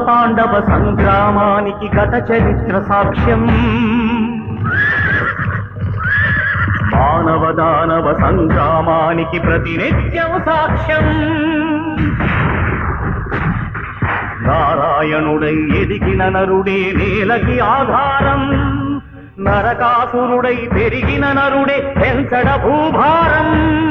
తాండవ సంగ్రామానికి గత చరిత్ర సాక్ష్యం మానవ దానవ సంగ్రామానికి ప్రతినిత్యం సాక్ష్యం నారాయణుడై ఎదిగిన నరుడే నేలకి ఆధారం నరకాసురుడై పెరిగిన నరుడే పెంచడ భూభారం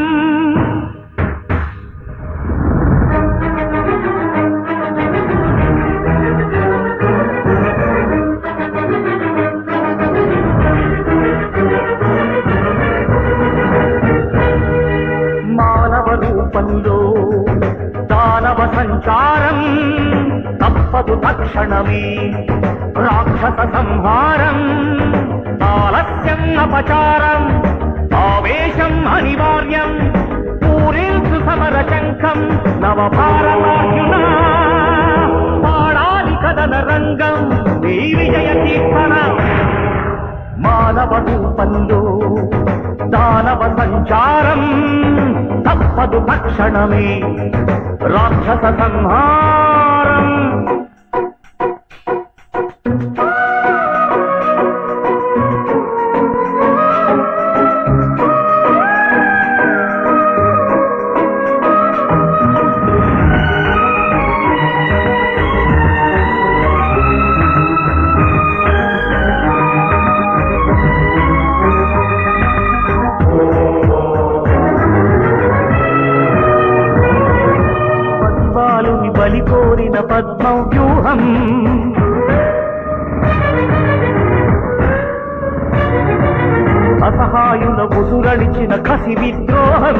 మానవ రూపంలో దానవ సంచారం తప్పదు తక్షణమే రాక్షస సంహారం ఆలస్యం అపచారం ఆవేశం అనివార్యం పూరించు సమర శంఖం నవభారతార్జున పాడాలి కదన రంగం నీ విజయ కీర్తన మానవ రూపంలో దానవ సంచారం తప్పదు తక్షణమే రాక్షస సంహారం పసిబాలుని బలి కోరిన పద్మం వ్యూహం అసహాయుల బుసురడిచిన కసి విద్రోహం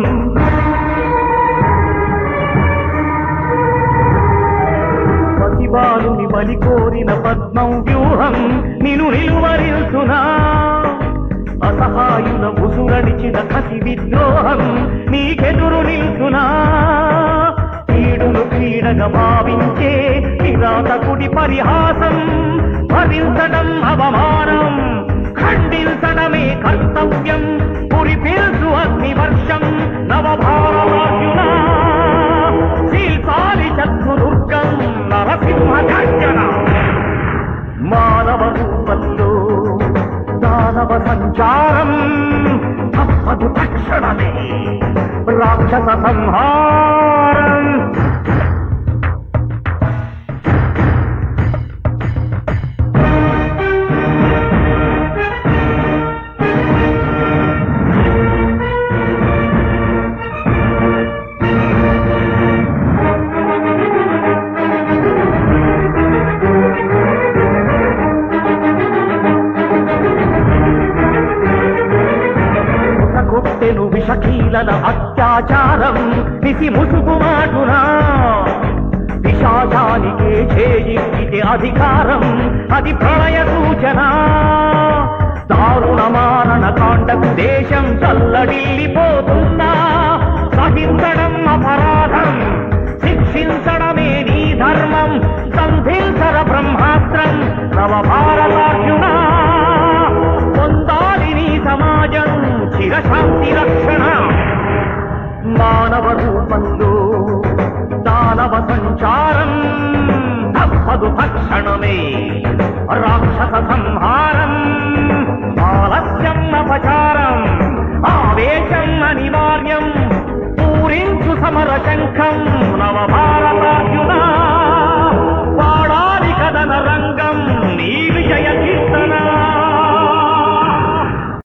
పసిబాలుని బలి కోరిన పద్మం వ్యూహం నిను నిలువరిల్సునా అసహాయుల ఉసురడిచిన కసి విద్రోహం నీకెదురు నిల్చునా కీడును క్రీడగా భావించే నిరాతకుడి పరిహాసం భరించడం అవమానం ఖండించడమే కర్తవ్యం పురిపిల్సు అగ్ని వర్షం నవభారతార్జున శీల్పాలి శత్రుదుర్గం నరసింహ గర్జన మానవ రూపంలో దానవ సంచారం తప్పదు తక్షణమే రాక్షస సంహారం కొట్టెను విషకీలన అత్యాచారం నిసి ముసుగుమాటునా విషాదానికే చేయితే అధికారం అది ప్రళయ సూచన దారుణ మారణ కాండకు దేశం చల్లడిల్లిపోతుందా సహించడం అపరాధం శిక్షించడమే నీ ధర్మం సంధించర బ్రహ్మాస్త్రం నవభారతార్జున పొందాలి నీ సమాజం చిరశాంతి రక్షణ మానవ రూపంలో దానవ సంచారం తప్పదు తక్షణమే రాక్షస సంహారం ఆలస్యం అపచారం ఆవేశం అనివార్యం పూరించు సమర శంఖం నవభారత